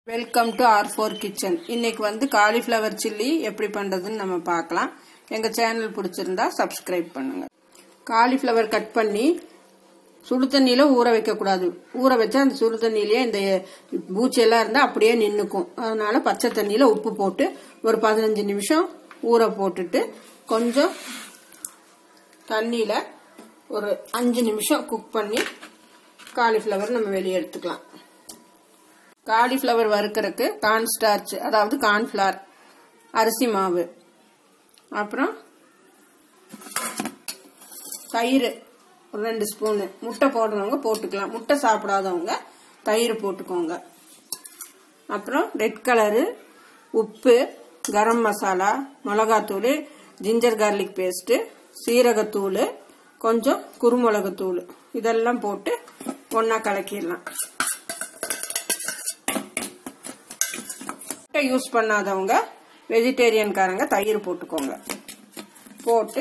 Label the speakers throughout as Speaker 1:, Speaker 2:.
Speaker 1: welcome to R four kitchen இன்னைக்கு வந்து cauliflower chilli எப்படி பண்ணுறதுன்னு நம்ம பார்க்கலாம் எங்கள் சேனல் பிடிச்சிருந்தா சப்ஸ்கிரைப் பண்ணுங்க காலிஃப்ளவர் கட் பண்ணி சுடு தண்ணியில் ஊற வைக்கக்கூடாது ஊற வச்சா அந்த சுடு தண்ணியிலேயே இந்த பூச்சியெல்லாம் இருந்தால் அப்படியே நின்றுக்கும் அதனால பச்சை தண்ணியில் உப்பு போட்டு ஒரு பதினஞ்சு நிமிஷம் ஊற போட்டுட்டு கொஞ்சம் தண்ணியில் ஒரு அஞ்சு நிமிஷம் குக் பண்ணி காலிஃப்ளவர் நம்ம வெளியே எடுத்துக்கலாம் காலிஃப்ளவர் வறுக்கிறதுக்கு கார்ன் ஸ்டார்ச் அதாவது கார்ன்ஃப்ளவர் அரிசி மாவு அப்புறம் தயிர் ஒரு ரெண்டு ஸ்பூனு முட்டை போடுறவங்க போட்டுக்கலாம் முட்டை சாப்பிடாதவங்க தயிர் போட்டுக்கோங்க அப்புறம் ரெட் கலரு உப்பு கரம் மசாலா மிளகாத்தூள் ஜிஞ்சர் கார்லிக் பேஸ்ட்டு சீரகத்தூள் கொஞ்சம் குருமிளகுத்தூள் இதெல்லாம் போட்டு ஒன்றா கலக்கிடலாம் முட்டை யூஸ் பண்ணாதவங்க வெஜிடேரியன்காரங்க தயிர் போட்டுக்கோங்க போட்டு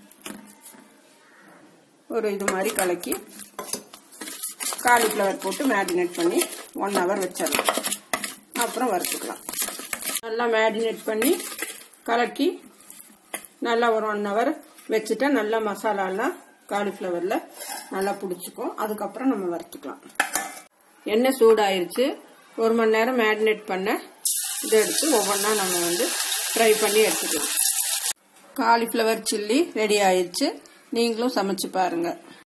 Speaker 1: ஒரு இது மாதிரி கலக்கி காலிஃப்ளவர் போட்டு மேரினேட் பண்ணி ஒன் ஹவர் வச்சிடலாம் அப்புறம் வறுத்துக்கலாம் நல்லா மேரினேட் பண்ணி கலக்கி நல்லா ஒரு ஒன் ஹவர் வச்சுட்டா நல்லா மசாலாலாம் காலிஃப்ளவரில் நல்லா பிடிச்சிக்கும் அதுக்கப்புறம் நம்ம வறுத்துக்கலாம் எண்ணெய் சூடாயிருச்சு ஒரு மணி நேரம் மேரினேட் பண்ண இதை எடுத்து ஒவ்வொன்றா நம்ம வந்து ஃப்ரை பண்ணி எடுத்துக்கலாம் காலிஃப்ளவர் சில்லி ரெடி ஆயிடுச்சு நீங்களும் சமைச்சு பாருங்கள்